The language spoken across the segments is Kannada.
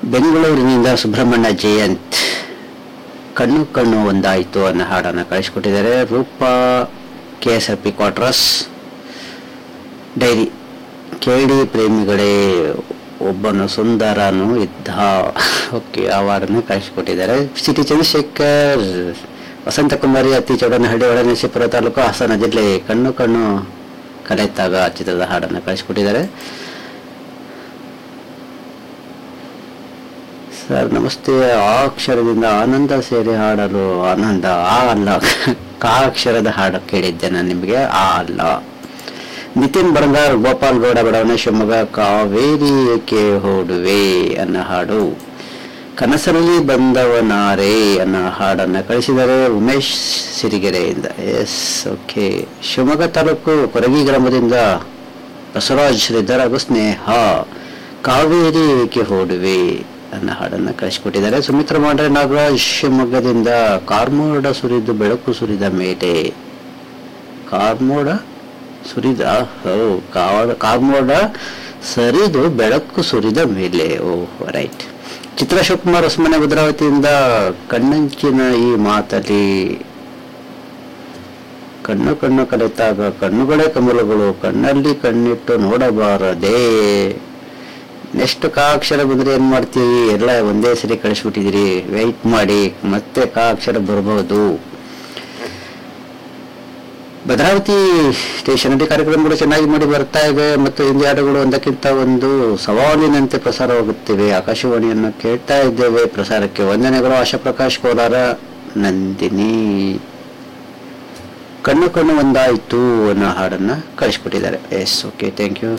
ಬೆಂಗಳೂರಿನಿಂದ ಸುಬ್ರಹ್ಮಣ್ಯ ಜಯಂತ್ ಕಣ್ಣು ಕಣ್ಣು ಒಂದಾಯಿತು ಅನ್ನೋ ಹಾಡನ್ನು ಕಳಿಸ್ಕೊಟ್ಟಿದ್ದಾರೆ Roopa K S R P quarters dairy ಕೇಳಿ ಪ್ರೇಮಿಗಳೇ ಒಬ್ಬನು ಸುಂದರನು ಇದ್ದ ಓಕೆ ಅವಾರ್ಡನ್ನು ಕಳಿಸ್ಕೊಟ್ಟಿದ್ದಾರೆ ಸಿಟಿ ಚಂದ್ರಶೇಖರ್ ವಸಂತಕುಮಾರಿ ಅತಿ ಚೌಡನಹಳ್ಳಿ ಒಳನರಸೀಪುರ ತಾಲೂಕು ಹಾಸನ ಜಿಲ್ಲೆ ಕಣ್ಣು ಕಣ್ಣು ಕಲೆತಾಗ ಚಿತ್ರದ ಹಾಡನ್ನು ಕಳಿಸ್ಕೊಟ್ಟಿದ್ದಾರೆ ಸರ್ ನಮಸ್ತೆ ಆ ಅಕ್ಷರದಿಂದ ಆನಂದ ಸೇರಿ ಹಾಡಲು ಆನಂದ ಆ ಅಲ್ಲ ಕಾ ಅಕ್ಷರದ ಹಾಡು ಕೇಳಿದ್ದೆ ನಾನು ನಿಮಗೆ ಆ ಅಲ್ಲ ನಿತಿನ್ ಬರಂಗಾರ್ ಗೋಪಾಲ್ ಗೌಡ ಬಡವನ ಶಿವಮೊಗ್ಗ ಕಾವೇರಿ ಏಕೆ ಹೋಡುವೆ ಅನ್ನೋ ಹಾಡು ಕನಸಲ್ಲಿ ಬಂದವನಾರೇ ಅನ್ನೋ ಹಾಡನ್ನು ಕಳಿಸಿದರೆ ಉಮೇಶ್ ಸಿರಿಗೆರೆಯಿಂದ ಎಸ್ ಓಕೆ ಶಿವಮೊಗ್ಗ ತಾಲೂಕು ಕೊರಗಿ ಗ್ರಾಮದಿಂದ ಬಸವರಾಜ್ ಶ್ರೀಧರ್ ಹಾಗೂ ಸ್ನೇಹ ಕಾವೇರಿ ಏಕೆ ಹೋಡುವೆ ಅನ್ನೋ ಹಾಡನ್ನು ಕಳಿಸಿಕೊಟ್ಟಿದ್ದಾರೆ ಸುಮಿತ್ರ ಮಾಂಡ್ರೆ ನಾಗರಾಜ್ ಶಿವಮೊಗ್ಗದಿಂದ ಕಾರ್ಮೋಡ ಸುರಿದು ಬೆಳಕು ಸುರಿದ ಮೇಲೆ ಕಾರ್ಮೋಡ ಸುರಿದ ಓ ಕಾವ- ಕಾರ್ಮೋಡ ಸರಿದು ಬೆಳಕು ಸುರಿದ ಮೇಲೆ ಓ ರೈಟ್ ಚಿತ್ರ ಶಿವಕುಮಾರ್ ಹೊಸಮನೆ ಭದ್ರಾವತಿಯಿಂದ ಕಣ್ಣಂಚಿನ ಈ ಮಾತಲ್ಲಿ ಕಣ್ಣು ಕಣ್ಣು ಕಲಿತಾಗ ಕಣ್ಣುಗಳೇ ಕಮಲಗಳು ಕಣ್ಣಲ್ಲಿ ಕಣ್ಣಿಟ್ಟು ನೋಡಬಾರದೆ ನೆಕ್ಸ್ಟ್ ಕಾ ಅಕ್ಷರ ಬಂದ್ರೆ ಏನ್ ಮಾಡ್ತೀವಿ ಎಲ್ಲ ಒಂದೇ ಸರಿ ಕಳಿಸ್ಬಿಟ್ಟಿದಿರಿ ವೆಯ್ಟ್ ಮಾಡಿ ಮತ್ತೆ ಕಾ ಅಕ್ಷರ ಬರ್ಬೋದು ಭದ್ರಾವತಿ ಸ್ಟೇಷನರಿ ಕಾರ್ಯಕ್ರಮಗಳು ಚೆನ್ನಾಗಿ ಮಾಡಿ ಬರ್ತಾ ಇವೆ ಮತ್ತು ಹಿಂದಿ ಹಾಡುಗಳು ಒಂದಕ್ಕಿಂತ ಒಂದು ಸವಾಲಿನಂತೆ ಪ್ರಸಾರವಾಗುತ್ತಿವೆ ಆಕಾಶವಾಣಿಯನ್ನು ಕೇಳ್ತಾ ಇದ್ದೇವೆ ಪ್ರಸಾರಕ್ಕೆ ವಂದನೆಗಳು ಆಶಾ ಪ್ರಕಾಶ್ ಕೋಲಾರ ನಂದಿನಿ ಕಣ್ಣು ಕಣ್ಣು ಒಂದಾಯಿತು ಅನ್ನೋ ಹಾಡನ್ನ ಕಳಿಸ್ಕೊಟ್ಟಿದ್ದಾರೆ ಎಸ್ ಓಕೆ ಥ್ಯಾಂಕ್ ಯು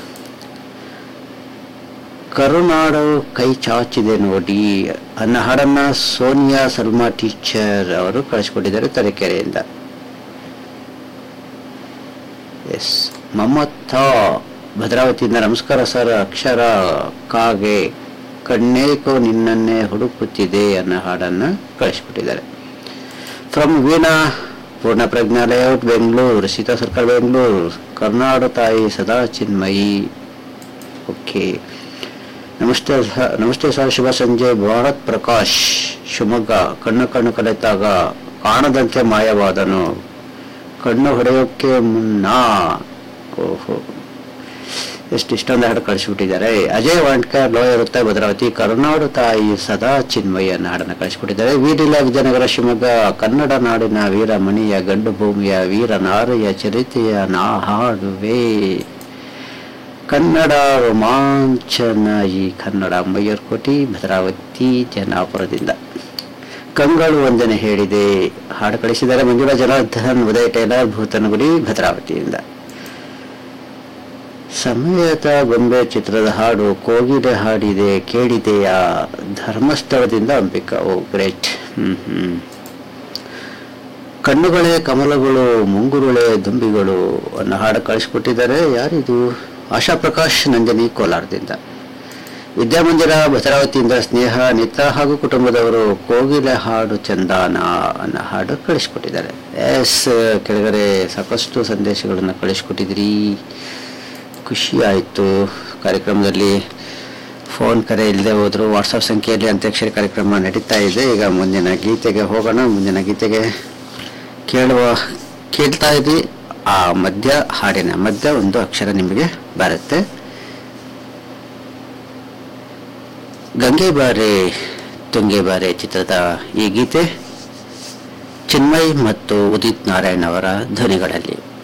ಕರುನಾಡು ಕೈ ಚಾಚಿದೆ ನೋಡಿ ಅನ್ನೋ ಹಾಡನ್ನ ಸೋನಿಯಾ ಸಲ್ಮಾ ಟೀಚರ್ ಅವರು ಕಳಿಸ್ಕೊಟ್ಟಿದ್ದಾರೆ ತರೀಕೆರೆಯಿಂದ ಎಸ್ ಮಮತ ಭದ್ರಾವತಿಯಿಂದ ನಮಸ್ಕಾರ ಸರ್ ಅಕ್ಷರ ಕಾಗೆ ಕಣ್ಣೇಕೋ ನಿನ್ನನ್ನೇ ಹುಡುಕುತ್ತಿದೆ ಅನ್ನೋ ಹಾಡನ್ನ ಕಳಿಸ್ಬಿಟ್ಟಿದ್ದಾರೆ from Veena Poorna Prajna layout Bengaluru Seetha circle Bengaluru ಕರ್ನಾಡು ತಾಯಿ ಸದಾ ಚಿನ್ಮಯಿ ಓಕೆ ನಮಸ್ತೆ ಸ- ನಮಸ್ತೆ ಸರ್ ಶುಭ ಸಂಜೆ ಭಾರತ್ ಪ್ರಕಾಶ್ ಶಿವಮೊಗ್ಗ ಕಣ್ಣು ಕಣ್ಣು ಕಲೆತಾಗ ಕಾಣದಂತೆ ಮಾಯವಾದನು ಕಣ್ಣು ಹೊಡೆಯೋಕ್ಕೆ ಮುನ್ನ ಓಹೋ ಎಷ್ಟು ಇಷ್ಟೊಂದು ಹಾಡು ಕಳಿಸ್ಬಿಟ್ಟಿದ್ದಾರೆ ಅಜಯ್ ವಾಂಟ್ಕರ್ ಲೋ ಇರುತ್ತೆ ಭದ್ರಾವತಿ ಕರುನಾಡು ತಾಯಿ ಸದಾ ಚಿನ್ಮಯಿ ಅನ್ನೋ ಹಾಡನ್ನು ಕಳಿಸ್ಬಿಟ್ಟಿದ್ದಾರೆ ವೀರಿಲ ವಿಜಯನಗರ ಶಿವಮೊಗ್ಗ ಕನ್ನಡ ನಾಡಿನ ವೀರಮಣಿಯ ಗಂಡು ಭೂಮಿಯ ವೀರ ನಾರಿಯ ಚರಿತೆಯ ನಾ ಹಾಡುವೆ ಕನ್ನಡ ರೋಮಾಂಚನ ಈ ಕನ್ನಡ ಅಂಬಯ್ಯರ್ಕೋಟಿ ಭದ್ರಾವತಿ ಜನಾಪುರದಿಂದ ಕಂಗಳು ವಂದನೆ ಹೇಳಿದೆ ಹಾಡು ಕಳಿಸಿದ್ದಾರೆ ಮಂಜುಳಾ ಜನಾರ್ದನ್ ಉದಯ ಟೈಲರ್ ಭೂತನಗುಡಿ ಭದ್ರಾವತಿಯಿಂದ ಸಮಯದ ಗೊಂಬೆ ಚಿತ್ರದ ಹಾಡು ಕೋಗಿಲೆ ಹಾಡಿದೆ ಕೇಳಿದೆಯ ಧರ್ಮಸ್ಥಳದಿಂದ ಅಂಬಿಕಾ ಓ ಗ್ರೇಟ್ ಹ್ಮ್ ಹ್ಮ್ ಕಣ್ಣುಗಳೇ ಕಮಲಗಳು ಮುಂಗುರುಳೆ ದುಂಬಿಗಳು ಅನ್ನೋ ಹಾಡು ಕಳಿಸ್ಕೊಟ್ಟಿದ್ದಾರೆ ಯಾರಿದು ಆಶಾ ಪ್ರಕಾಶ್ ನಂದಿನಿ ಕೋಲಾರದಿಂದ ವಿದ್ಯಾಮಂದಿರ ಭದ್ರಾವತಿಯಿಂದ ಸ್ನೇಹ ನಿತ್ಯ ಹಾಗೂ ಕುಟುಂಬದವರು ಕೋಗಿಲೆ ಹಾಡು ಚಂದಾನ ಅನ್ನೋ ಹಾಡು ಕಳಿಸ್ಕೊಟ್ಟಿದ್ದಾರೆ ಎಸ್ ಕೆಳಗಡೆ ಸಾಕಷ್ಟು ಸಂದೇಶಗಳನ್ನು ಕಳಿಸ್ಕೊಟ್ಟಿದ್ರಿ ಖುಷಿ ಆಯಿತು ಕಾರ್ಯಕ್ರಮದಲ್ಲಿ ಫೋನ್ ಕರೆ ಇಲ್ಲದೆ ಹೋದ್ರು ವಾಟ್ಸಪ್ ಸಂಖ್ಯೆಯಲ್ಲಿ ಅಂತ್ಯಾಕ್ಷರಿ ಕಾರ್ಯಕ್ರಮ ನಡೀತಾ ಇದೆ ಈಗ ಮುಂದಿನ ಗೀತೆಗೆ ಹೋಗೋಣ ಮುಂದಿನ ಗೀತೆಗೆ ಕೇಳುವ ಕೇಳ್ತಾ ಇದ್ರಿ ಆ ಮಧ್ಯ ಹಾಡಿನ ಮಧ್ಯ ಒಂದು ಅಕ್ಷರ ನಿಮಗೆ ಬರುತ್ತೆ ಗಂಗೆ ಬಾರೆ ತುಂಗೆ ಬಾರೆ ಚಿತ್ರದ ಈ ಗೀತೆ ಚಿನ್ಮಯ್ ಮತ್ತು ಉದಿತ್ ನಾರಾಯಣ್ ಅವರ ಧ್ವನಿಗಳಲ್ಲಿ